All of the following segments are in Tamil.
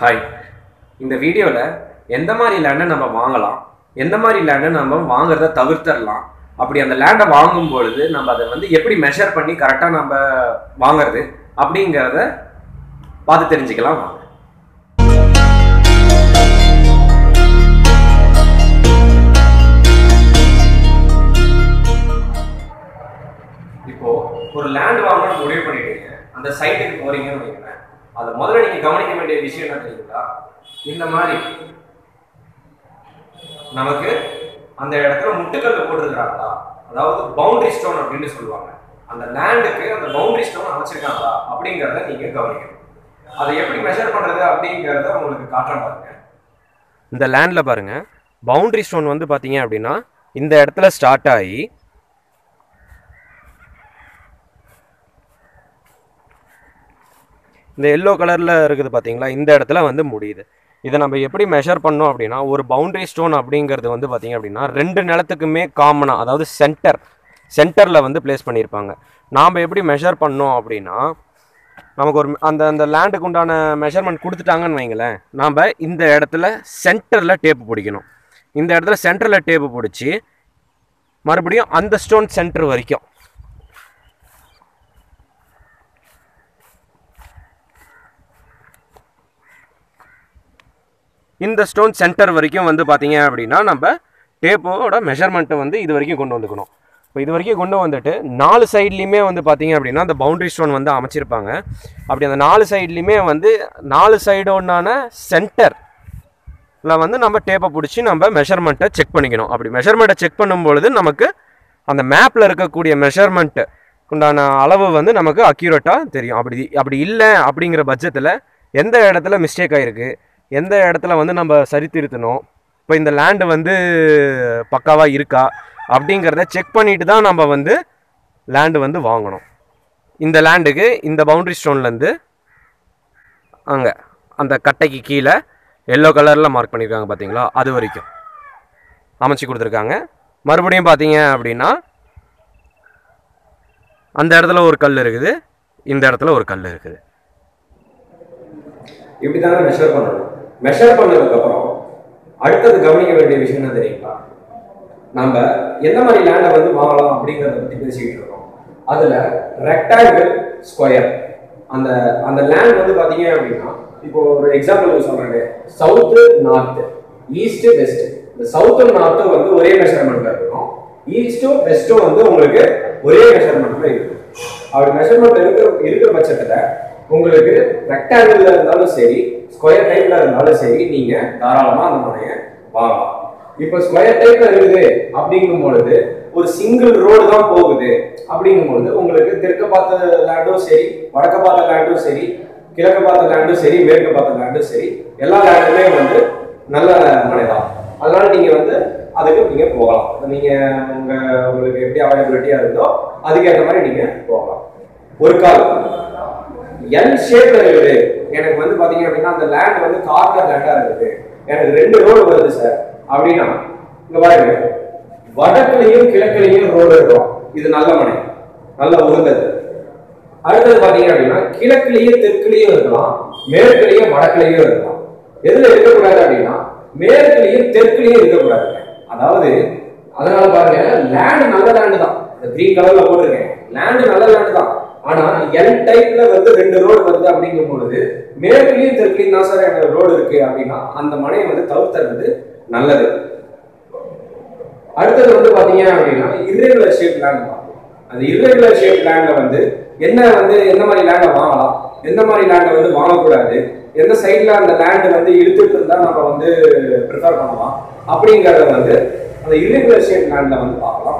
ஹாய் இந்த வீடியோவில் எந்த மாதிரி லேண்டை நம்ம வாங்கலாம் எந்த மாதிரி லேண்டை நம்ம வாங்குறத தவிர்த்தரலாம் அப்படி அந்த லேண்டை வாங்கும் பொழுது நம்ம அதை வந்து எப்படி மெஷர் பண்ணி கரெக்டாக நம்ம வாங்குறது அப்படிங்கிறத பார்த்து தெரிஞ்சுக்கலாம் வாங்க இப்போ ஒரு லேண்ட் வாங்கணும்னு முடிவு பண்ணிட்டீங்க அந்த சைட்டுக்கு போறீங்கன்னு வைங்களேன் அதை முதல்ல நீங்க கவனிக்க வேண்டிய விஷயம் என்ன தெரியுங்களா இந்த மாதிரி நமக்கு அந்த இடத்துல முட்டுக்கல் போட்டிருக்கிறாங்களா அதாவது பவுண்டரி ஸ்டோன் அப்படின்னு சொல்லுவாங்க அந்த லேண்டுக்கு அந்த பவுண்டரி ஸ்டோன் அமைச்சிருக்காங்களா அப்படிங்கிறத நீங்க கவனிக்கணும் அதை எப்படி மெஷர் பண்றது அப்படிங்கிறத உங்களுக்கு காட்டுறேன் பாருங்க இந்த லேண்டில் பாருங்க பவுண்டரி ஸ்டோன் வந்து பார்த்தீங்க அப்படின்னா இந்த இடத்துல ஸ்டார்ட் ஆகி இந்த எல்லோ கலரில் இருக்குது பார்த்தீங்களா இந்த இடத்துல வந்து முடியுது இதை நம்ம எப்படி மெஷர் பண்ணோம் அப்படின்னா ஒரு பவுண்டரி ஸ்டோன் அப்படிங்கிறது வந்து பார்த்தீங்க அப்படின்னா ரெண்டு நிலத்துக்குமே காமனாக அதாவது சென்டர் சென்டரில் வந்து ப்ளேஸ் பண்ணியிருப்பாங்க நாம் எப்படி மெஷர் பண்ணோம் அப்படின்னா நமக்கு ஒரு அந்த அந்த லேண்டுக்கு உண்டான மெஷர்மெண்ட் கொடுத்துட்டாங்கன்னு வைங்களேன் நாம் இந்த இடத்துல சென்டரில் டேப்பு பிடிக்கணும் இந்த இடத்துல சென்டரில் டேப்பு பிடிச்சி மறுபடியும் அந்த ஸ்டோன் சென்டர் வரைக்கும் இந்த ஸ்டோன் சென்டர் வரைக்கும் வந்து பார்த்தீங்க அப்படின்னா நம்ம டேப்போட மெஷர்மெண்ட்டை வந்து இது வரைக்கும் கொண்டு வந்துக்கணும் இப்போ இது வரைக்கும் கொண்டு வந்துட்டு நாலு சைட்லேயுமே வந்து பார்த்தீங்க அப்படின்னா அந்த பவுண்டரி ஸ்டோன் வந்து அமைச்சிருப்பாங்க அப்படி அந்த நாலு சைட்லேயுமே வந்து நாலு சைடோனான சென்டர் வந்து நம்ம டேப்பை பிடிச்சி நம்ம மெஷர்மெண்ட்டை செக் பண்ணிக்கணும் அப்படி மெஷர்மெண்ட்டை செக் பண்ணும்பொழுது நமக்கு அந்த மேப்பில் இருக்கக்கூடிய மெஷர்மெண்ட்டு உண்டான அளவு வந்து நமக்கு அக்யூரேட்டாக தெரியும் அப்படி அப்படி இல்லை அப்படிங்கிற பட்சத்தில் எந்த இடத்துல மிஸ்டேக் ஆகிருக்கு எந்த இடத்துல வந்து நம்ம சரி திருத்தணும் இப்போ இந்த லேண்டு வந்து பக்காவாக இருக்கா அப்படிங்கிறத செக் பண்ணிட்டு தான் நம்ம வந்து லேண்டு வந்து வாங்கணும் இந்த லேண்டுக்கு இந்த பவுண்டரி ஸ்டோன்லேருந்து அங்கே அந்த கட்டைக்கு கீழே எல்லோ கலரில் மார்க் பண்ணியிருக்காங்க பார்த்தீங்களா அது வரைக்கும் அமைச்சு கொடுத்துருக்காங்க மறுபடியும் பார்த்தீங்க அப்படின்னா அந்த இடத்துல ஒரு கல் இருக்குது இந்த இடத்துல ஒரு கல் இருக்குது இப்படி தானே மெஷர் பண்ணணும் மெஷர் பண்ணதுக்கப்புறம் அடுத்தது கவனிக்க வேண்டிய விஷயம் என்ன தெரியுங்களா நம்ம எந்த மாதிரி லேண்டை வந்து வாங்கலாம் அப்படிங்கிறத பற்றி பேசிக்கிட்டு இருக்கோம் அதில் ரெக்டாங்கிள் ஸ்கொயர் அந்த அந்த லேண்ட் வந்து பார்த்தீங்க அப்படின்னா இப்போ ஒரு எக்ஸாம்பிள் சொல்கிறேன் சவுத்து நார்த்து ஈஸ்ட்டு வெஸ்ட் இந்த சவுத்து நார்த்தும் வந்து ஒரே மெஷர்மெண்ட்டில் இருக்கும் ஈஸ்ட்டும் வெஸ்ட்டும் வந்து உங்களுக்கு ஒரே மெஷர்மெண்ட்டில் இருக்கும் அப்படி மெஷர்மெண்ட் இருக்கிற இருக்கிற பட்சத்தில் உங்களுக்கு ரெக்டாங்கிள் இருந்தாலும் சரி ஸ்கொயர் டைப்ல இருந்தாலும் சரி நீங்க தாராளமா அந்த முனையை வாங்கலாம் இப்போ ஸ்கொயர் டைப்ல இருக்குது அப்படிங்கும் பொழுது ஒரு சிங்கிள் ரோடு தான் போகுது அப்படிங்கும் பொழுது உங்களுக்கு தெற்க பார்த்த லேண்டும் சரி வடக்க பார்த்த லேண்டும் சரி கிழக்க பார்த்த லேண்டும் சரி மேற்கு பார்த்த லேண்டும் சரி எல்லா லேண்டுமே வந்து நல்ல மனை தான் அதனால நீங்க வந்து அதுக்கு நீங்க போகலாம் நீங்க உங்க உங்களுக்கு எப்படி அவைலபிலிட்டியா இருந்தோ அதுக்கேற்ற மாதிரி நீங்க போகலாம் ஒரு கால் எல் ஷேப்ல இருக்குது எனக்கு வந்து பாத்தீங்க அப்படின்னா அந்த லேண்ட் வந்து கார்னர் லேண்டா இருக்குது எனக்கு ரெண்டு ரோடு வருது சார் அப்படின்னா இங்க பாருங்க வடக்குலையும் கிழக்குலையும் ரோடு இருக்கும் இது நல்ல மனை நல்ல உகந்தது அடுத்தது பாத்தீங்க அப்படின்னா கிழக்குலையும் தெற்குலையும் இருக்கலாம் மேற்குலையும் வடக்குலையும் இருக்கலாம் எதுல இருக்கக்கூடாது அப்படின்னா மேற்குலையும் தெற்குலையும் இருக்கக்கூடாதுங்க அதாவது அதனால பாருங்க லேண்ட் நல்ல லேண்டு தான் இந்த கிரீன் கலர்ல போட்டிருக்கேன் லேண்டு நல்ல லேண்டு தான் ஆனா எல் டைப்ல வந்து ரெண்டு ரோடு வருது அப்படிங்கும் பொழுது மேற்குலயும் தெற்குலயும் தான் சார் எனக்கு ரோடு இருக்கு அப்படின்னா அந்த மனையை வந்து தவிர்த்துறது நல்லது அடுத்தது வந்து பாத்தீங்க அப்படின்னா இர்ரெகுலர் ஷேப் லேண்ட் பார்ப்போம் அந்த இர்ரெகுலர் ஷேப் லேண்ட்ல வந்து என்ன வந்து எந்த மாதிரி லேண்டை வாங்கலாம் எந்த மாதிரி லேண்டை வந்து வாங்கக்கூடாது எந்த சைட்ல அந்த லேண்ட் வந்து இழுத்துட்டு இருந்தா நம்ம வந்து ப்ரிஃபர் பண்ணலாம் அப்படிங்கறத வந்து அந்த இர்ரெகுலர் ஷேப் லேண்ட்ல வந்து பார்க்கலாம்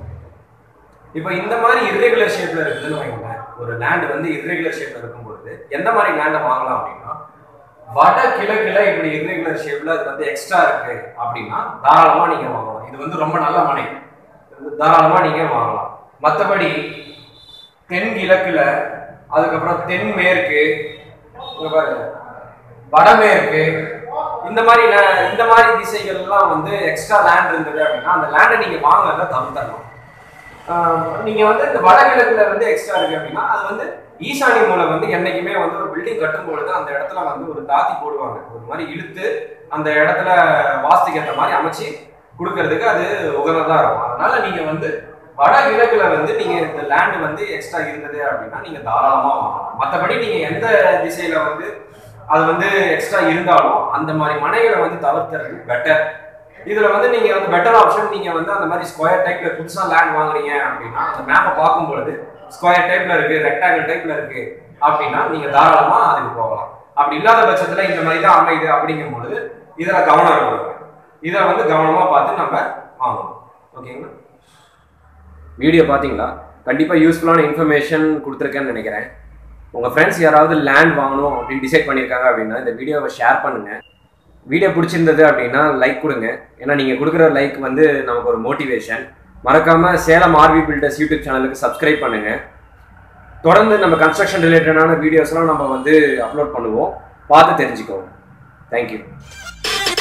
இப்போ இந்த மாதிரி இர்ரெகுலர் ஷேப்ல இருக்குதுன்னு வைங்களேன் ஒரு லேண்ட் வந்து இர்ரெகுலர் ஷேப்ல இருக்கும்பொழுது எந்த மாதிரி லேண்டை வாங்கலாம் அப்படின்னா வட கிழக்குல இப்படி இர்ரெகுலர் ஷேப்ல அது வந்து எக்ஸ்ட்ரா இருக்கு அப்படின்னா தாராளமா நீங்க வாங்கலாம் இது வந்து ரொம்ப நல்ல மனை தாராளமா நீங்க வாங்கலாம் மற்றபடி தென் கிழக்குல அதுக்கப்புறம் தென் மேற்கு இங்க பாருங்க வடமேற்கு இந்த மாதிரி இந்த மாதிரி திசைகள்லாம் வந்து எக்ஸ்ட்ரா லேண்ட் இருந்தது அப்படின்னா அந்த லேண்டை நீங்க வாங்குறத தவிர்த்தரலாம் நீங்க வந்து இந்த வடகிழக்குல வந்து எக்ஸ்ட்ரா இருக்கு அப்படின்னா அது வந்து ஈசானி மூலை வந்து என்னைக்குமே வந்து ஒரு பில்டிங் கட்டும் பொழுது அந்த இடத்துல வந்து ஒரு தாத்தி போடுவாங்க ஒரு மாதிரி இழுத்து அந்த இடத்துல வாஸ்துக்கு ஏற்ற மாதிரி அமைச்சு கொடுக்கறதுக்கு அது உகந்ததா இருக்கும் அதனால நீங்க வந்து வட கிழக்குல வந்து நீங்க இந்த லேண்ட் வந்து எக்ஸ்ட்ரா இருந்தது அப்படின்னா நீங்க தாராளமா வாங்கலாம் மற்றபடி நீங்க எந்த திசையில வந்து அது வந்து எக்ஸ்ட்ரா இருந்தாலும் அந்த மாதிரி மனைகளை வந்து தவிர்த்துறது பெட்டர் இதுல வந்து நீங்க வந்து பெட்டர் ஆப்ஷன் நீங்க வந்து அந்த மாதிரி ஸ்கொயர் டைப்ல புதுசா லேண்ட் வாங்குறீங்க அப்படின்னா அந்த மேப்பை பார்க்கும் பொழுது ஸ்கொயர் டைப்ல இருக்கு ரெக்டாங்கிள் டைப்ல இருக்கு அப்படின்னா நீங்க தாராளமா அதுக்கு போகலாம் அப்படி இல்லாத பட்சத்துல இந்த மாதிரி தான் அமையுது அப்படிங்கும் பொழுது இதுல கவனம் இருக்கணும் இதை வந்து கவனமா பார்த்து நம்ம வாங்கணும் ஓகேங்களா வீடியோ பார்த்தீங்களா கண்டிப்பாக யூஸ்ஃபுல்லான இன்ஃபர்மேஷன் கொடுத்துருக்கேன்னு நினைக்கிறேன் உங்கள் ஃப்ரெண்ட்ஸ் யாராவது லேண்ட் வாங்கணும் அப்படின்னு டிசைட் பண்ணியிருக்காங்க அப்படின்னா இந்த வீடியோவை ஷேர் பண்ணுங்கள் வீடியோ பிடிச்சிருந்தது அப்படின்னா லைக் கொடுங்க ஏன்னா நீங்கள் கொடுக்குற லைக் வந்து நமக்கு ஒரு மோட்டிவேஷன் மறக்காமல் சேலம் ஆர்வி பில்டர்ஸ் யூடியூப் சேனலுக்கு சப்ஸ்கிரைப் பண்ணுங்கள் தொடர்ந்து நம்ம கன்ஸ்ட்ரக்ஷன் ரிலேட்டடான வீடியோஸ்லாம் நம்ம வந்து அப்லோட் பண்ணுவோம் பார்த்து தெரிஞ்சுக்கோங்க தேங்க்யூ